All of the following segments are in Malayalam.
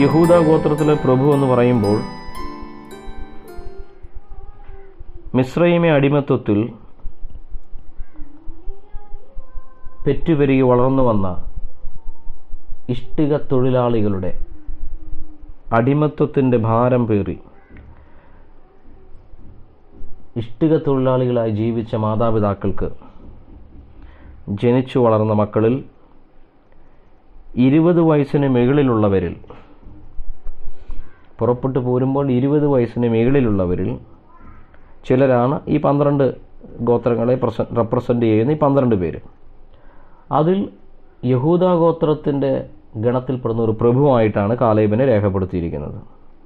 യഹൂദ ഗോത്രത്തിലെ പ്രഭു എന്ന് പറയുമ്പോൾ മിശ്രൈമെ അടിമത്വത്തിൽ പെറ്റുപെരുകി വളർന്നു വന്ന ഇഷ്ടിക തൊഴിലാളികളുടെ അടിമത്വത്തിൻ്റെ ഭാരം പേറി ഇഷ്ടിക തൊഴിലാളികളായി ജീവിച്ച മാതാപിതാക്കൾക്ക് ജനിച്ചു വളർന്ന മക്കളിൽ ഇരുപത് വയസ്സിന് മുകളിലുള്ളവരിൽ പുറപ്പെട്ടു പോരുമ്പോൾ ഇരുപത് വയസ്സിന് മുകളിലുള്ളവരിൽ ചിലരാണ് ഈ പന്ത്രണ്ട് ഗോത്രങ്ങളെ പ്രസ റെപ്രസെൻ്റ് ചെയ്യുന്ന ഈ പന്ത്രണ്ട് പേര് അതിൽ യഹൂദ ഗോത്രത്തിൻ്റെ ഗണത്തിൽപ്പെടുന്ന ഒരു പ്രഭുവായിട്ടാണ് കാലേബിനെ രേഖപ്പെടുത്തിയിരിക്കുന്നത്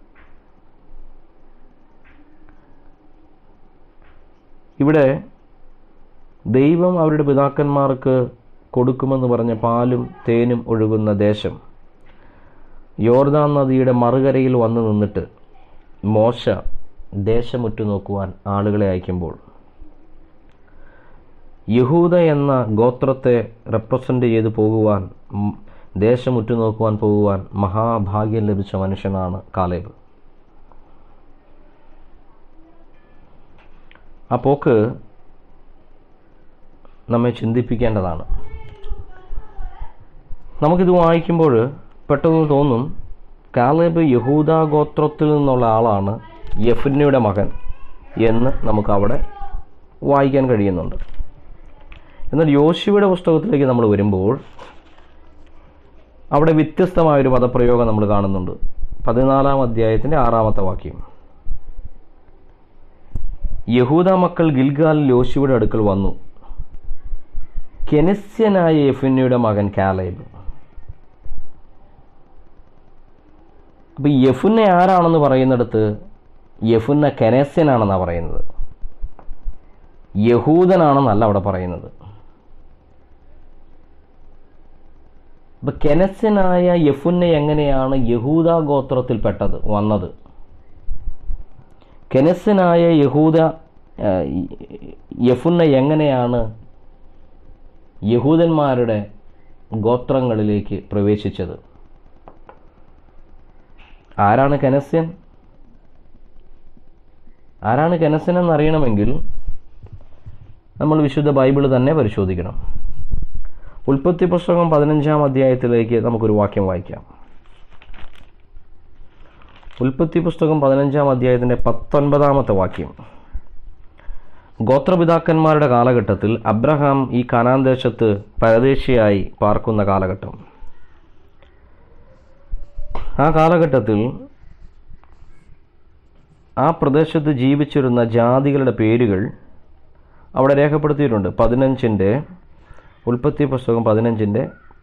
ഇവിടെ ദൈവം അവരുടെ പിതാക്കന്മാർക്ക് കൊടുക്കുമെന്ന് പറഞ്ഞ പാലും തേനും ഒഴുകുന്ന ദേശം യോർദാൻ നദിയുടെ മറുകരയിൽ വന്നു നിന്നിട്ട് മോശ ദേശമുറ്റു നോക്കുവാൻ ആളുകളെ അയക്കുമ്പോൾ യഹൂദ എന്ന ഗോത്രത്തെ റെപ്രസെൻ്റ് ചെയ്ത് പോകുവാൻ ഉം, ദേശം ഉറ്റുനോക്കുവാൻ പോകുവാൻ മഹാഭാഗ്യം ലഭിച്ച മനുഷ്യനാണ് കാലേബ് ആ പോക്ക് നമ്മെ ചിന്തിപ്പിക്കേണ്ടതാണ് നമുക്കിത് വായിക്കുമ്പോൾ പെട്ടെന്ന് തോന്നും കാലേബ് യഹൂദ ഗോത്രത്തിൽ നിന്നുള്ള ആളാണ് യഫുന്നയുടെ മകൻ എന്ന് നമുക്ക് അവിടെ വായിക്കാൻ കഴിയുന്നുണ്ട് എന്നാൽ യോശുവയുടെ പുസ്തകത്തിലേക്ക് നമ്മൾ വരുമ്പോൾ അവിടെ വ്യത്യസ്തമായൊരു പദപ്രയോഗം നമ്മൾ കാണുന്നുണ്ട് പതിനാലാം അധ്യായത്തിൻ്റെ ആറാമത്തെ വാക്യം യഹൂദ മക്കൾ ഗിൽഗാലിൽ യോശുവയുടെ അടുക്കൽ വന്നു കെനിസ്യനായ യഫുന്നയുടെ മകൻ കാലേബ് അപ്പം യഫുന്ന ആരാണെന്ന് പറയുന്നിടത്ത് യഫുന്ന കെനസ്യനാണെന്നാണ് പറയുന്നത് യഹൂദനാണെന്നല്ല അവിടെ പറയുന്നത് അപ്പൊ കെനസ്യനായ യഫുന്ന എങ്ങനെയാണ് യഹൂദ ഗോത്രത്തിൽപ്പെട്ടത് വന്നത് കെനസ്യനായ യഹൂദ ആ, യഫുന്ന എങ്ങനെയാണ് യഹൂദന്മാരുടെ ഗോത്രങ്ങളിലേക്ക് പ്രവേശിച്ചത് ആരാണ് കെനസ്യൻ ആരാണ് കെനസ്യൻ എന്നറിയണമെങ്കിൽ നമ്മൾ വിശുദ്ധ ബൈബിൾ തന്നെ പരിശോധിക്കണം ഉൽപ്പത്തി പുസ്തകം പതിനഞ്ചാം അധ്യായത്തിലേക്ക് നമുക്കൊരു വാക്യം വായിക്കാം ഉൽപ്പത്തി പുസ്തകം പതിനഞ്ചാം അധ്യായത്തിൻ്റെ പത്തൊൻപതാമത്തെ വാക്യം ഗോത്രപിതാക്കന്മാരുടെ കാലഘട്ടത്തിൽ അബ്രഹാം ഈ കനാൻ ദേശത്ത് പരദേശിയായി പാർക്കുന്ന കാലഘട്ടം ആ കാലഘട്ടത്തിൽ ആ പ്രദേശത്ത് ജീവിച്ചിരുന്ന ജാതികളുടെ പേരുകൾ അവിടെ രേഖപ്പെടുത്തിയിട്ടുണ്ട് പതിനഞ്ചിൻ്റെ ഉൽപ്പത്തി പുസ്തകം പതിനഞ്ചിൻ്റെ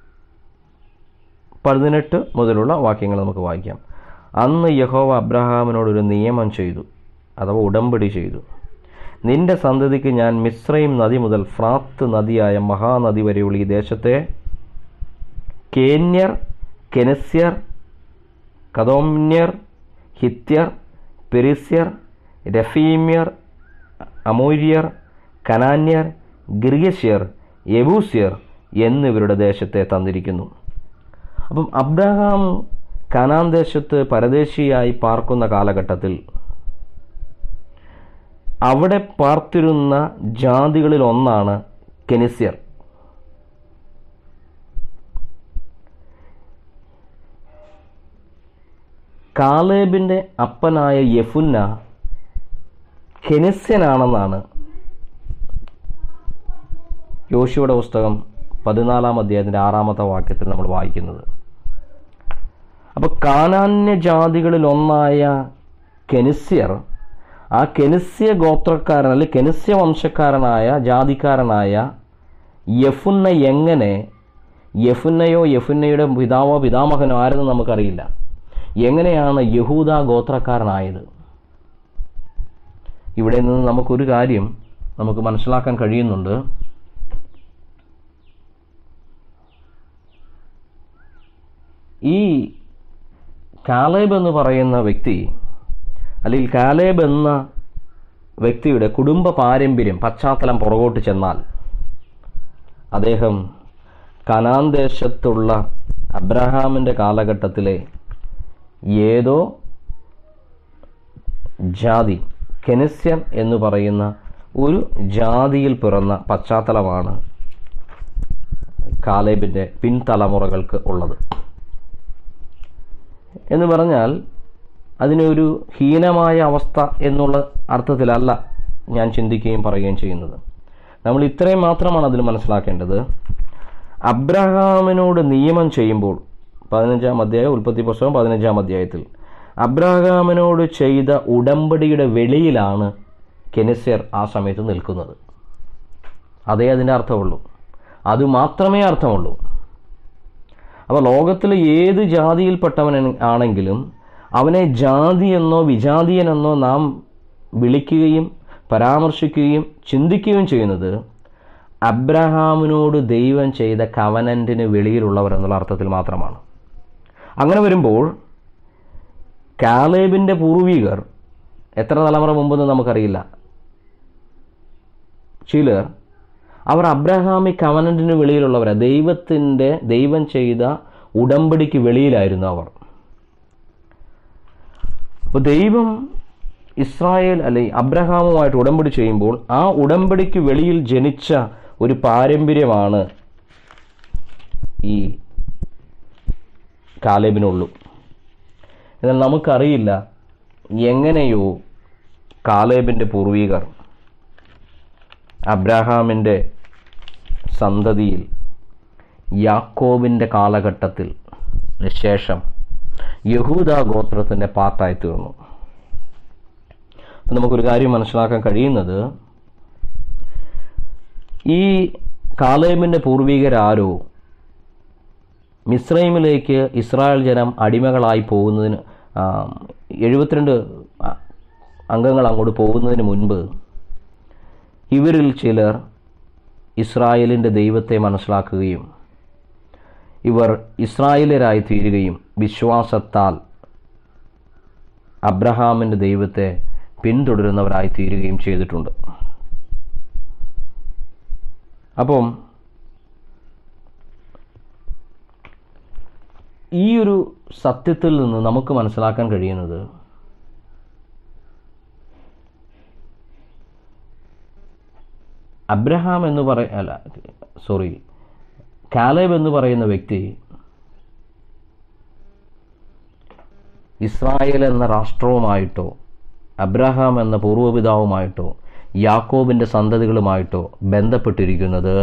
പതിനെട്ട് മുതലുള്ള വാക്യങ്ങൾ നമുക്ക് വായിക്കാം അന്ന് യഹോവ അബ്രഹാമിനോടൊരു നിയമം ചെയ്തു അഥവാ ഉടമ്പടി ചെയ്തു നിന്റെ സന്തതിക്ക് ഞാൻ മിശ്രയും നദി മുതൽ ഫ്രാത്ത് നദിയായ മഹാനദി വരെയുള്ള ഈ ദേശത്തെ കേന്യർ കെനസ്യർ കദോമ്യർ ഹിത്യർ പെരിസ്യർ രഫീമ്യർ അമോര്യർ കനാന്യർ ഗിർഗശ്യർ യബൂസ്യർ എന്നിവരുടെ ദേശത്തെ തന്നിരിക്കുന്നു അപ്പം അബ്രഹാം കനാൻ ദേശത്ത് പരദേശിയായി പാർക്കുന്ന കാലഘട്ടത്തിൽ അവിടെ പാർത്തിരുന്ന ജാതികളിൽ ഒന്നാണ് കെനിസ്യർ കാലേബിൻ്റെ അപ്പനായ യഫുന്ന കെനിസ്യനാണെന്നാണ് യോശുവയുടെ പുസ്തകം പതിനാലാം അധ്യായത്തിൻ്റെ ആറാമത്തെ വാക്യത്തിൽ നമ്മൾ വായിക്കുന്നത് അപ്പോൾ കാനാന്യ ജാതികളിൽ ഒന്നായ കെനിസ്യർ ആ കെനിസ്യ ഗോത്രക്കാരൻ അല്ലെങ്കിൽ കെനിസ്യ വംശക്കാരനായ ജാതിക്കാരനായ യഫുന്ന എങ്ങനെ യഫുന്നയോ യഫുന്നയുടെ പിതാവോ പിതാമഹനോ ആരെന്ന് നമുക്കറിയില്ല എങ്ങനെയാണ് യഹൂദ ഗോത്രക്കാരനായത് ഇവിടെ നിന്ന് നമുക്കൊരു കാര്യം നമുക്ക് മനസ്സിലാക്കാൻ കഴിയുന്നുണ്ട് ഈ കാലേബ് എന്ന് പറയുന്ന വ്യക്തി അല്ലെങ്കിൽ കാലേബ് എന്ന വ്യക്തിയുടെ കുടുംബ പാരമ്പര്യം പശ്ചാത്തലം പുറകോട്ട് ചെന്നാൽ അദ്ദേഹം കനാൻ ദേശത്തുള്ള അബ്രഹാമിൻ്റെ കാലഘട്ടത്തിലെ ഏതോ ജാതി കെനിസ്യൻ എന്ന് പറയുന്ന ഒരു ജാതിയിൽ പിറന്ന പശ്ചാത്തലമാണ് കാലേബിൻ്റെ പിൻതലമുറകൾക്ക് ഉള്ളത് എന്ന് പറഞ്ഞാൽ അതിനൊരു ഹീനമായ അവസ്ഥ എന്നുള്ള അർത്ഥത്തിലല്ല ഞാൻ ചിന്തിക്കുകയും പറയുകയും ചെയ്യുന്നത് നമ്മൾ ഇത്രയും മാത്രമാണ് അതിൽ മനസ്സിലാക്കേണ്ടത് അബ്രഹാമിനോട് നിയമം ചെയ്യുമ്പോൾ പതിനഞ്ചാം അധ്യായം ഉൽപ്പത്തി പുസ്തകം പതിനഞ്ചാം അധ്യായത്തിൽ അബ്രഹാമിനോട് ചെയ്ത ഉടമ്പടിയുടെ വെളിയിലാണ് കെനിസ്യർ ആ സമയത്ത് നിൽക്കുന്നത് അതേ അതിൻ്റെ അർത്ഥമുള്ളൂ അത് മാത്രമേ അർത്ഥമുള്ളൂ അപ്പോൾ ലോകത്തിലെ ഏത് ജാതിയിൽപ്പെട്ടവൻ ആണെങ്കിലും അവനെ ജാതി എന്നോ വിജാതിയനെന്നോ നാം വിളിക്കുകയും പരാമർശിക്കുകയും ചിന്തിക്കുകയും ചെയ്യുന്നത് അബ്രഹാമിനോട് ദൈവം ചെയ്ത കവനൻറ്റിന് വെളിയിലുള്ളവർ എന്നുള്ള അർത്ഥത്തിൽ മാത്രമാണ് അങ്ങനെ വരുമ്പോൾ കാലേബിൻ്റെ പൂർവികർ എത്ര തലമുറ മുമ്പെന്ന് നമുക്കറിയില്ല ചിലർ അവർ അബ്രഹാമി കവനൻറ്റിന് വെളിയിലുള്ളവരാണ് ദൈവത്തിൻ്റെ ദൈവം ചെയ്ത ഉടമ്പടിക്ക് വെളിയിലായിരുന്നു അവർ അപ്പോൾ ദൈവം ഇസ്രായേൽ അല്ലെ അബ്രഹാമുമായിട്ട് ഉടമ്പടി ചെയ്യുമ്പോൾ ആ ഉടമ്പടിക്ക് വെളിയിൽ ജനിച്ച ഒരു പാരമ്പര്യമാണ് ഈ കാലേബിനുള്ളൂ എന്നാൽ നമുക്കറിയില്ല എങ്ങനെയോ കാലേബിൻ്റെ പൂർവികർ അബ്രഹാമിൻ്റെ സന്തതിയിൽ യാക്കോബിൻ്റെ കാലഘട്ടത്തിൽ ശേഷം യഹൂദ ഗോത്രത്തിൻ്റെ പാർട്ടായി തീർന്നു അപ്പം നമുക്കൊരു കാര്യം മനസ്സിലാക്കാൻ കഴിയുന്നത് ഈ കാലേബിൻ്റെ പൂർവികരാരോ മിസ്രൈമിലേക്ക് ഇസ്രായേൽ ജനം അടിമകളായി പോകുന്നതിന് എഴുപത്തിരണ്ട് അംഗങ്ങൾ അങ്ങോട്ട് പോകുന്നതിന് മുൻപ് ഇവരിൽ ചിലർ ഇസ്രായേലിൻ്റെ ദൈവത്തെ മനസ്സിലാക്കുകയും ഇവർ ഇസ്രായേലരായി തീരുകയും വിശ്വാസത്താൽ അബ്രഹാമിൻ്റെ ദൈവത്തെ പിന്തുടരുന്നവരായി തീരുകയും ചെയ്തിട്ടുണ്ട് അപ്പം ഈ ഒരു സത്യത്തിൽ നിന്ന് നമുക്ക് മനസ്സിലാക്കാൻ കഴിയുന്നത് അബ്രഹാം എന്ന് പറയ അല്ല സോറി കാലേബ് എന്ന് പറയുന്ന വ്യക്തി ഇസ്രായേൽ എന്ന രാഷ്ട്രവുമായിട്ടോ അബ്രഹാം എന്ന പൂർവ്വപിതാവുമായിട്ടോ യാക്കോബിൻ്റെ സന്തതികളുമായിട്ടോ ബന്ധപ്പെട്ടിരിക്കുന്നത്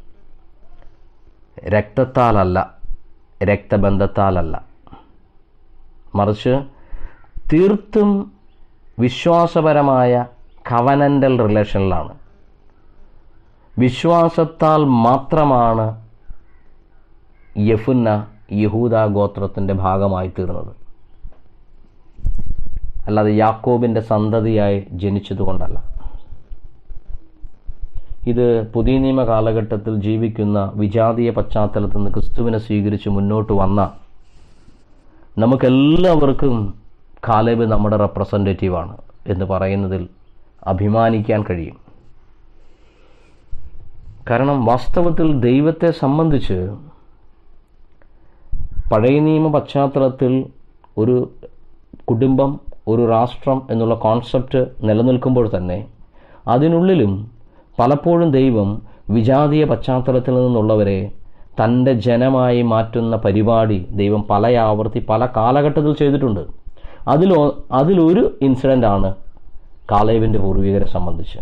രക്തത്താലല്ല രക്തബന്ധത്താലല്ല മറിച്ച് തീർത്തും വിശ്വാസപരമായ കവനൻ്റൽ റിലേഷനിലാണ് വിശ്വാസത്താൽ മാത്രമാണ് യഫുന്ന യഹൂദ ഗോത്രത്തിൻ്റെ ഭാഗമായി തീർന്നത് അല്ലാതെ യാക്കോബിൻ്റെ സന്തതിയായി ജനിച്ചതുകൊണ്ടല്ല ഇത് പുതിയ നിയമ കാലഘട്ടത്തിൽ ജീവിക്കുന്ന വിജാതീയ പശ്ചാത്തലത്തിൽ നിന്ന് ക്രിസ്തുവിനെ സ്വീകരിച്ച് മുന്നോട്ട് വന്ന നമുക്കെല്ലാവർക്കും കാലേബ് നമ്മുടെ റെപ്രസെൻറ്റേറ്റീവാണ് എന്ന് പറയുന്നതിൽ അഭിമാനിക്കാൻ കഴിയും കാരണം വാസ്തവത്തിൽ ദൈവത്തെ സംബന്ധിച്ച് പഴയ നിയമ പശ്ചാത്തലത്തിൽ ഒരു കുടുംബം ഒരു രാഷ്ട്രം എന്നുള്ള കോൺസെപ്റ്റ് നിലനിൽക്കുമ്പോൾ തന്നെ അതിനുള്ളിലും പലപ്പോഴും ദൈവം വിജാതീയ പശ്ചാത്തലത്തിൽ നിന്നുള്ളവരെ തൻ്റെ ജനമായി മാറ്റുന്ന പരിപാടി ദൈവം പല ആവർത്തി പല കാലഘട്ടത്തിൽ ചെയ്തിട്ടുണ്ട് അതിലോ അതിലൊരു ഇൻസിഡൻ്റ് ആണ് കാലേവിൻ്റെ പൂർവികരെ സംബന്ധിച്ച്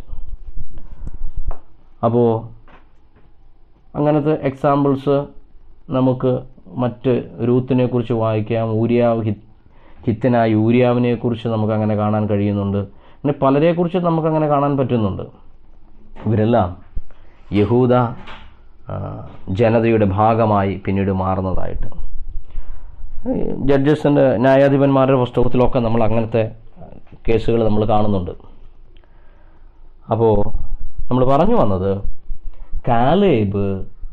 അപ്പോൾ അങ്ങനത്തെ എക്സാമ്പിൾസ് നമുക്ക് മറ്റ് രൂത്തിനെ കുറിച്ച് വായിക്കാം ഊര്യാവ് ഹി ഹിത്തനായ ഊര്യാവിനെ കുറിച്ച് നമുക്ക് അങ്ങനെ കാണാൻ കഴിയുന്നുണ്ട് പിന്നെ പലരെക്കുറിച്ച് നമുക്ക് അങ്ങനെ കാണാൻ പറ്റുന്നുണ്ട് ഇവരെല്ലാം യഹൂദ ജനതയുടെ ഭാഗമായി പിന്നീട് മാറുന്നതായിട്ട് ജഡ്ജസിൻ്റെ ന്യായാധിപന്മാരുടെ പുസ്തകത്തിലൊക്കെ നമ്മൾ അങ്ങനത്തെ കേസുകൾ നമ്മൾ കാണുന്നുണ്ട് അപ്പോൾ നമ്മൾ പറഞ്ഞു വന്നത് കാലേബ്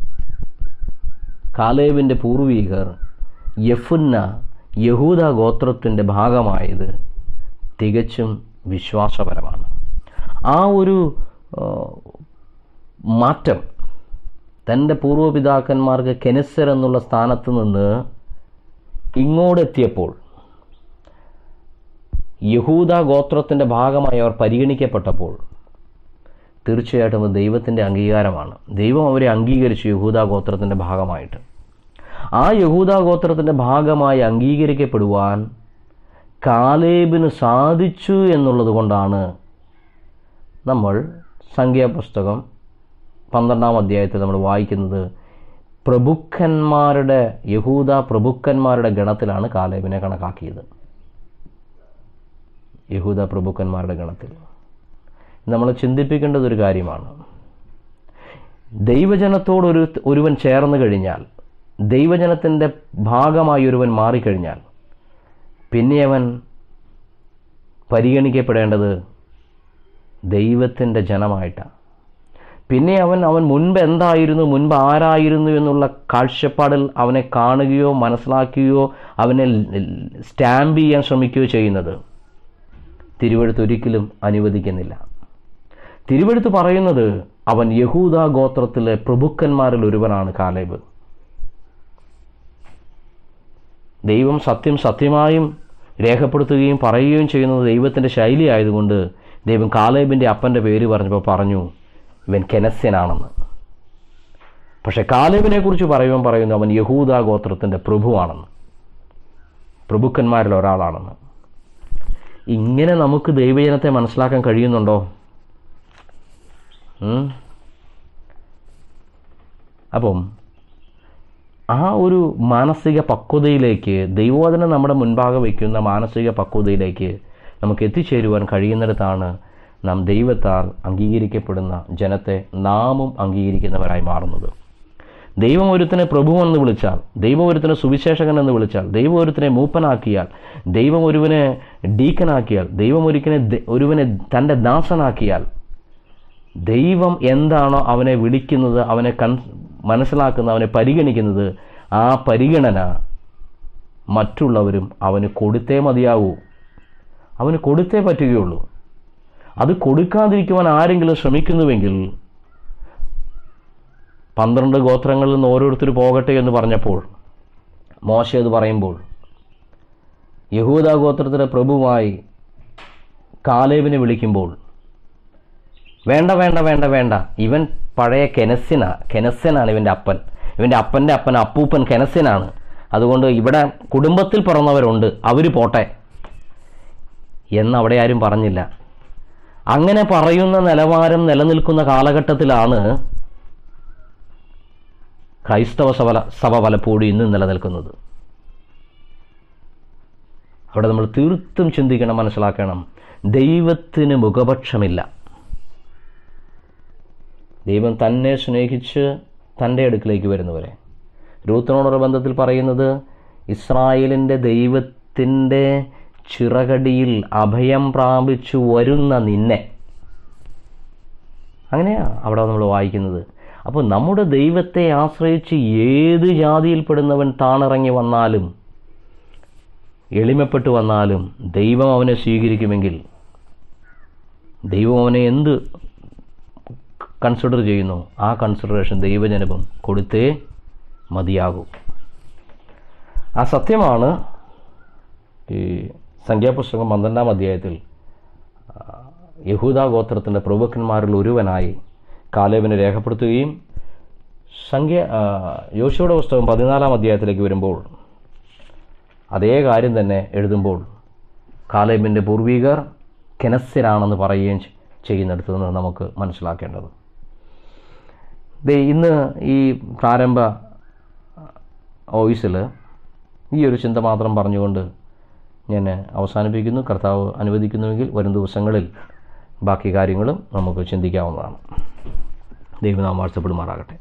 കാലേബിൻ്റെ പൂർവീകർ യഫുന്ന യഹൂദ ഗോത്രത്തിൻ്റെ ഭാഗമായത് തികച്ചും വിശ്വാസപരമാണ് ആ ഒരു മാറ്റം തൻ്റെ പൂർവ്വപിതാക്കന്മാർക്ക് കെനസർ എന്നുള്ള സ്ഥാനത്ത് നിന്ന് ഇങ്ങോട്ടെത്തിയപ്പോൾ യഹൂദ ഗോത്രത്തിൻ്റെ ഭാഗമായി അവർ പരിഗണിക്കപ്പെട്ടപ്പോൾ തീർച്ചയായിട്ടും അത് ദൈവത്തിൻ്റെ അംഗീകാരമാണ് ദൈവം അവരെ അംഗീകരിച്ചു യഹൂദ ഗോത്രത്തിൻ്റെ ഭാഗമായിട്ട് ആ യഹൂദ ഗോത്രത്തിൻ്റെ ഭാഗമായി അംഗീകരിക്കപ്പെടുവാൻ കാലേബിന് സാധിച്ചു എന്നുള്ളത് കൊണ്ടാണ് നമ്മൾ സംഖ്യാപുസ്തകം പന്ത്രണ്ടാം അധ്യായത്തിൽ നമ്മൾ വായിക്കുന്നത് പ്രഭുക്കന്മാരുടെ യഹൂദ പ്രഭുക്കന്മാരുടെ ഗണത്തിലാണ് കാലേബിനെ കണക്കാക്കിയത് യഹൂദ പ്രഭുക്കന്മാരുടെ ഗണത്തിൽ നമ്മൾ ചിന്തിപ്പിക്കേണ്ടത് ഒരു കാര്യമാണ് ദൈവജനത്തോട് ഒരു ഒരുവൻ ചേർന്ന് കഴിഞ്ഞാൽ ദൈവജനത്തിൻ്റെ ഭാഗമായി ഒരുവൻ മാറിക്കഴിഞ്ഞാൽ പിന്നെ അവൻ പരിഗണിക്കപ്പെടേണ്ടത് ദൈവത്തിൻ്റെ ജനമായിട്ടാണ് പിന്നെ അവൻ അവൻ മുൻപ് എന്തായിരുന്നു മുൻപ് ആരായിരുന്നു എന്നുള്ള കാഴ്ചപ്പാടിൽ അവനെ കാണുകയോ മനസ്സിലാക്കുകയോ അവനെ സ്റ്റാമ്പ് ചെയ്യാൻ ശ്രമിക്കുകയോ ചെയ്യുന്നത് തിരുവഴുത്ത് ഒരിക്കലും അനുവദിക്കുന്നില്ല തിരുവഴുത്ത് പറയുന്നത് അവൻ യഹൂദ ഗോത്രത്തിലെ പ്രഭുക്കന്മാരിൽ ഒരുവനാണ് കാലേബ് ദൈവം സത്യം സത്യമായും രേഖപ്പെടുത്തുകയും പറയുകയും ചെയ്യുന്നത് ദൈവത്തിൻ്റെ ശൈലി ആയതുകൊണ്ട് ദൈവം കാലേബിൻ്റെ അപ്പൻ്റെ പേര് പറഞ്ഞപ്പോൾ പറഞ്ഞു ഇവൻ കെനസ്യനാണെന്ന് പക്ഷെ കാലേബിനെ കുറിച്ച് പറയുവാൻ പറയുന്നു അവൻ യഹൂദ ഗോത്രത്തിൻ്റെ പ്രഭുവാണെന്ന് പ്രഭുക്കന്മാരിൽ ഒരാളാണെന്ന് ഇങ്ങനെ നമുക്ക് ദൈവജനത്തെ മനസ്സിലാക്കാൻ കഴിയുന്നുണ്ടോ ഉം? അപ്പം ആ ഒരു മാനസിക പക്വതയിലേക്ക് ദൈവവചനം നമ്മുടെ മുൻപാകെ വയ്ക്കുന്ന മാനസിക പക്വതയിലേക്ക് നമുക്ക് എത്തിച്ചേരുവാൻ കഴിയുന്നിടത്താണ് നാം ദൈവത്താൽ അംഗീകരിക്കപ്പെടുന്ന ജനത്തെ നാമും അംഗീകരിക്കുന്നവരായി മാറുന്നത് ദൈവം ഒരുത്തനെ പ്രഭുവെന്ന് വിളിച്ചാൽ ദൈവം ഒരുത്തനെ സുവിശേഷകൻ എന്ന് വിളിച്ചാൽ ദൈവം ഒരുത്തനെ മൂപ്പനാക്കിയാൽ ദൈവം ഒരുവനെ ഡീക്കനാക്കിയാൽ ദൈവം ഒരുക്കനെ ഒരുവനെ തൻ്റെ ദാസനാക്കിയാൽ ദൈവം എന്താണോ അവനെ വിളിക്കുന്നത് അവനെ കൺ മനസ്സിലാക്കുന്ന അവനെ പരിഗണിക്കുന്നത് ആ പരിഗണന മറ്റുള്ളവരും അവന് കൊടുത്തേ മതിയാവൂ അവന് കൊടുത്തേ പറ്റുകയുള്ളൂ അത് കൊടുക്കാതിരിക്കുവാൻ ആരെങ്കിലും ശ്രമിക്കുന്നുവെങ്കിൽ പന്ത്രണ്ട് ഗോത്രങ്ങളിൽ നിന്ന് ഓരോരുത്തർ പോകട്ടെ എന്ന് പറഞ്ഞപ്പോൾ മോശ അത് പറയുമ്പോൾ യഹൂദ ഗോത്രത്തിലെ പ്രഭുവായി കാലേബിനെ വിളിക്കുമ്പോൾ വേണ്ട വേണ്ട വേണ്ട വേണ്ട ഇവൻ പഴയ കെനസ്യനാ കെനസ്യനാണ് ഇവൻ്റെ അപ്പൻ ഇവൻ്റെ അപ്പൻ്റെ അപ്പൻ അപ്പൂപ്പൻ കെനസ്യനാണ് അതുകൊണ്ട് ഇവിടെ കുടുംബത്തിൽ പിറന്നവരുണ്ട് അവർ പോട്ടെ എന്ന് അവിടെ ആരും പറഞ്ഞില്ല അങ്ങനെ പറയുന്ന നിലവാരം നിലനിൽക്കുന്ന കാലഘട്ടത്തിലാണ് ക്രൈസ്തവ സഭ സഭ പലപ്പോഴും ഇന്ന് നിലനിൽക്കുന്നത് അവിടെ നമ്മൾ തീർത്തും ചിന്തിക്കണം മനസ്സിലാക്കണം ദൈവത്തിന് മുഖപക്ഷമില്ല ദൈവം തന്നെ സ്നേഹിച്ച് തൻ്റെ അടുക്കിലേക്ക് വരുന്നവരെ രൂത്തിനോടൊരു ബന്ധത്തിൽ പറയുന്നത് ഇസ്രായേലിൻ്റെ ദൈവത്തിൻ്റെ ചിറകടിയിൽ അഭയം പ്രാപിച്ചു വരുന്ന നിന്നെ അങ്ങനെയാ അവിടെ നമ്മൾ വായിക്കുന്നത് അപ്പോൾ നമ്മുടെ ദൈവത്തെ ആശ്രയിച്ച് ഏത് ജാതിയിൽപ്പെടുന്നവൻ താണിറങ്ങി വന്നാലും എളിമപ്പെട്ട് വന്നാലും ദൈവം അവനെ സ്വീകരിക്കുമെങ്കിൽ ദൈവം അവനെ എന്ത് കൺസിഡർ ചെയ്യുന്നു ആ കൺസിഡറേഷൻ ദൈവജനവും കൊടുത്തേ മതിയാകൂ ആ സത്യമാണ് ഈ സംഖ്യാപുസ്തകം പന്ത്രണ്ടാം അധ്യായത്തിൽ ആ, യഹൂദ ഗോത്രത്തിൻ്റെ പ്രഭുക്കന്മാരിൽ ഒരുവനായി കാലേബിനെ രേഖപ്പെടുത്തുകയും സംഖ്യ ആ, യോശുവയുടെ പുസ്തകം പതിനാലാം അധ്യായത്തിലേക്ക് വരുമ്പോൾ അതേ കാര്യം തന്നെ എഴുതുമ്പോൾ കാലേബിൻ്റെ പൂർവികർ കെനസ്യരാണെന്ന് പറയുകയും ചെ- ചെയ്യുന്നിടത്ത് നിന്ന് നമുക്ക് മനസ്സിലാക്കേണ്ടത് ദേ ഇന്ന് ഈ പ്രാരംഭ വോയിസിൽ ഈ ഒരു ചിന്ത മാത്രം പറഞ്ഞുകൊണ്ട് ഞാൻ അവസാനിപ്പിക്കുന്നു കർത്താവ് അനുവദിക്കുന്നുവെങ്കിൽ വരും ദിവസങ്ങളിൽ ബാക്കി കാര്യങ്ങളും നമുക്ക് ചിന്തിക്കാവുന്നതാണ് ദൈവനാം വാഴ്ത്തപ്പെടുമാറാകട്ടെ